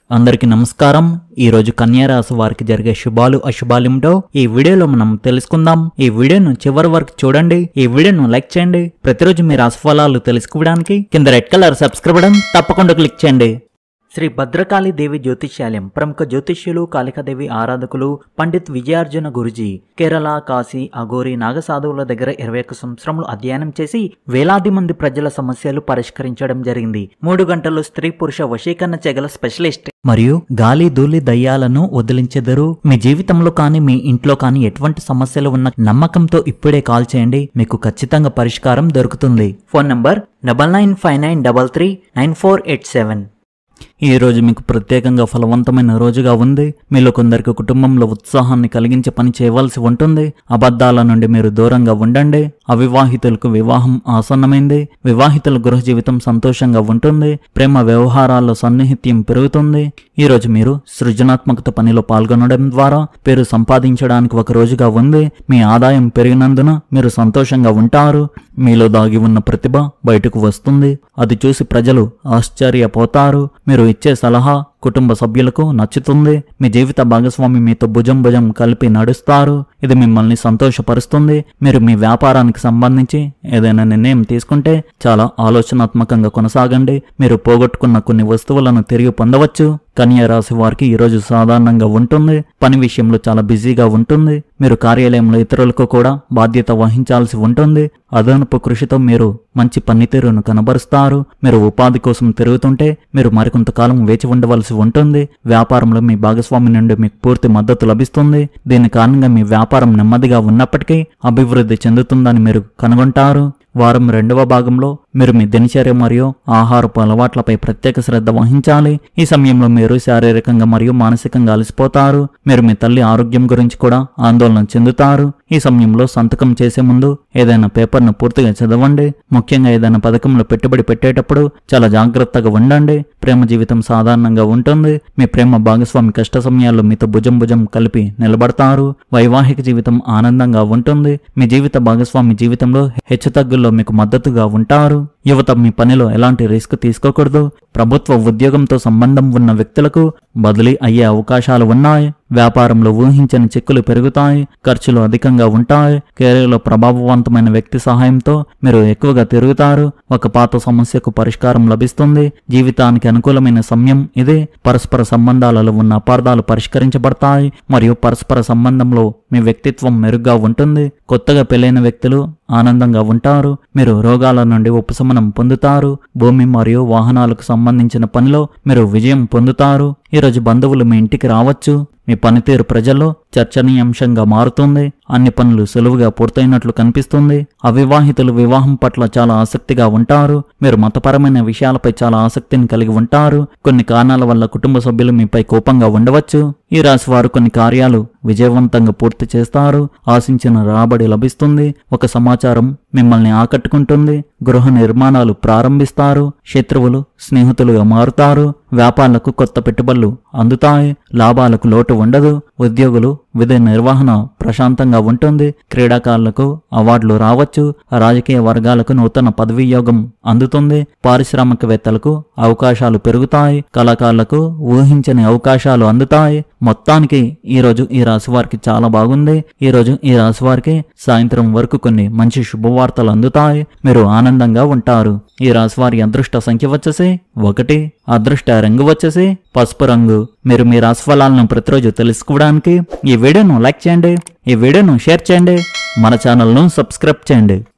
అందరికీ నమస్కారం ఈ రోజు కన్యా రాశి వారికి జరిగే శుభాలు అశుభాలేమిటో ఈ వీడియోలో మనం తెలుసుకుందాం ఈ వీడియోను చివరి వరకు చూడండి ఈ వీడియోను లైక్ చేయండి ప్రతిరోజు మీ రాశి ఫలాలు తెలుసుకోవడానికి కింద రెడ్ కలర్ సబ్స్క్రైబ్ బటన్ తప్పకుండా క్లిక్ చేయండి శ్రీ భద్రకాళి దేవి జ్యోతిష్యాలయం ప్రముఖ జ్యోతిష్యులు కాళికాదేవి ఆరాధకులు పండిత్ విజయార్జున గురుజీ కేరళ కాశీ అఘోరి నాగసాధువుల దగ్గర ఇరవై ఒక్క సంవత్సరములు అధ్యయనం చేసి వేలాది మంది ప్రజల సమస్యలు పరిష్కరించడం జరిగింది మూడు గంటలు స్త్రీ పురుష వశీకరణ చెగల స్పెషలిస్ట్ మరియు గాలి ధూళి దయ్యాలను వదిలించెదరు మీ జీవితంలో కానీ మీ ఇంట్లో కానీ ఎటువంటి సమస్యలు ఉన్న నమ్మకంతో ఇప్పుడే కాల్ చేయండి మీకు ఖచ్చితంగా పరిష్కారం దొరుకుతుంది phone number double nine five nine double three nine four eight seven ఈ రోజు మీకు ప్రత్యేకంగా ఫలవంతమైన రోజుగా ఉంది మీలో కొందరికి కుటుంబంలో ఉత్సాహాన్ని కలిగించే పని చేయవలసి ఉంటుంది అబద్ధాల నుండి మీరు దూరంగా ఉండండి అవివాహితులకు వివాహం ఆసన్నమైంది వివాహితుల గృహ జీవితం సంతోషంగా ఉంటుంది ప్రేమ వ్యవహారాల్లో సన్నిహిత్యం పెరుగుతుంది ఈ రోజు మీరు సృజనాత్మకత పనిలో పాల్గొనడం ద్వారా పేరు సంపాదించడానికి ఒక రోజుగా ఉంది మీ ఆదాయం పెరిగినందున మీరు సంతోషంగా ఉంటారు మీలో దాగి ఉన్న ప్రతిభ బయటకు వస్తుంది అది చూసి ప్రజలు ఆశ్చర్యపోతారు మీరు ఇచ్చే సలహా కుటుంబ సభ్యులకు నచ్చుతుంది మీ జీవిత భాగస్వామి మీతో భుజం భుజం కలిపి నడుస్తారు ఇది మిమ్మల్ని సంతోషపరుస్తుంది మీరు మీ వ్యాపారానికి సంబంధించి ఏదైనా నిర్ణయం తీసుకుంటే చాలా ఆలోచనాత్మకంగా కొనసాగండి మీరు పోగొట్టుకున్న కొన్ని వస్తువులను తిరిగి పొందవచ్చు కన్యా రాశి వారికి ఈరోజు సాధారణంగా ఉంటుంది పని విషయంలో చాలా బిజీగా ఉంటుంది మీరు కార్యాలయంలో ఇతరులకు కూడా బాధ్యత వహించాల్సి ఉంటుంది అదనపు కృషితో మీరు మంచి పనితీరును కనబరుస్తారు మీరు ఉపాధి కోసం తిరుగుతుంటే మీరు మరికొంతకాలం వేచి ఉండవలసి ఉంటుంది వ్యాపారంలో మీ భాగస్వామి నుండి మీకు పూర్తి మద్దతు లభిస్తుంది దీని కారణంగా మీ వ్యాపారం నెమ్మదిగా ఉన్నప్పటికీ అభివృద్ధి చెందుతుందని మీరు కనుగొంటారు వారం రెండవ భాగంలో మీరు మీ దినచర్య మరియు ఆహారపు అలవాట్లపై ప్రత్యేక శ్రద్ధ వహించాలి ఈ సమయంలో మీరు శారీరకంగా మరియు మానసికంగా అలసిపోతారు మీరు మీ తల్లి ఆరోగ్యం గురించి కూడా ఆందోళన చెందుతారు ఈ సమయంలో సంతకం చేసే ముందు ఏదైనా పేపర్ను పూర్తిగా చదవండి ముఖ్యంగా ఏదైనా పథకంలో పెట్టుబడి పెట్టేటప్పుడు చాలా జాగ్రత్తగా ఉండండి ప్రేమ జీవితం సాధారణంగా ఉంటుంది మీ ప్రేమ భాగస్వామి కష్ట సమయాల్లో మీతో భుజం భుజం కలిపి నిలబడతారు వైవాహిక జీవితం ఆనందంగా ఉంటుంది మీ జీవిత భాగస్వామి జీవితంలో హెచ్చుతగ్గుల్లో మీకు మద్దతుగా ఉంటారు యువత మీ పనిలో ఎలాంటి రిస్క్ తీసుకోకూడదు ప్రభుత్వ ఉద్యోగంతో సంబంధం ఉన్న వ్యక్తులకు బదిలీ అయ్యే అవకాశాలు ఉన్నాయి వ్యాపారంలో ఊహించని చెక్కులు పెరుగుతాయి ఖర్చులు అధికంగా ఉంటాయి కెరీర్లో ప్రభావవంతమైన వ్యక్తి సహాయంతో మీరు ఎక్కువగా తిరుగుతారు ఒక పాత సమస్యకు పరిష్కారం లభిస్తుంది జీవితానికి అనుకూలమైన సమయం ఇదే పరస్పర సంబంధాలలో ఉన్న అపార్థాలు పరిష్కరించబడతాయి మరియు పరస్పర సంబంధంలో మీ వ్యక్తిత్వం మెరుగ్గా ఉంటుంది కొత్తగా పెళ్ళైన వ్యక్తులు ఆనందంగా ఉంటారు మీరు రోగాల నుండి ఉపశమనం పొందుతారు భూమి మరియు వాహనాలకు సంబంధించిన పనిలో మీరు విజయం పొందుతారు ఈరోజు బంధువులు మీ ఇంటికి రావచ్చు మీ పనితీరు ప్రజల్లో చర్చనీయాంశంగా మారుతుంది అన్ని పనులు సులువుగా పూర్తయినట్లు కనిపిస్తుంది అవివాహితులు వివాహం పట్ల చాలా ఆసక్తిగా ఉంటారు మీరు మతపరమైన విషయాలపై చాలా ఆసక్తిని కలిగి ఉంటారు కొన్ని కారణాల వల్ల కుటుంబ సభ్యులు మీపై కోపంగా ఉండవచ్చు ఈ రాశి వారు కొన్ని కార్యాలు విజయవంతంగా పూర్తి చేస్తారు ఆశించిన రాబడి లభిస్తుంది ఒక సమాచారం మిమ్మల్ని ఆకట్టుకుంటుంది గృహ నిర్మాణాలు ప్రారంభిస్తారు శత్రువులు స్నేహితులుగా మారుతారు వ్యాపారాలకు కొత్త పెట్టుబడులు అందుతాయి లాభాలకు లోటు ఉండదు ఉద్యోగులు విధి నిర్వహణ ప్రశాంతంగా ఉంటుంది క్రీడాకారులకు అవార్డులు రావచ్చు రాజకీయ వర్గాలకు నూతన పదవీ యోగం అందుతుంది పారిశ్రామికవేత్తలకు అవకాశాలు పెరుగుతాయి కళాకారులకు ఊహించని అవకాశాలు అందుతాయి మొత్తానికి ఈ రోజు ఈ రాశి వారికి చాలా బాగుంది ఈ రోజు ఈ రాశి వారికి సాయంత్రం వరకు కొన్ని మంచి శుభవార్తలు అందుతాయి మీరు ఆనందంగా ఉంటారు ఈ రాశి వారి అదృష్ట సంఖ్య వచ్చేసి ఒకటి అదృష్ట రంగు వచ్చేసి పసుపు రంగు మీరు మీ రాశి ఫలాలను ప్రతిరోజు తెలుసుకోవడానికి ఈ వీడియోను లైక్ చేయండి ఈ వీడియోను షేర్ చేయండి మన ఛానల్ను సబ్స్క్రైబ్ చేయండి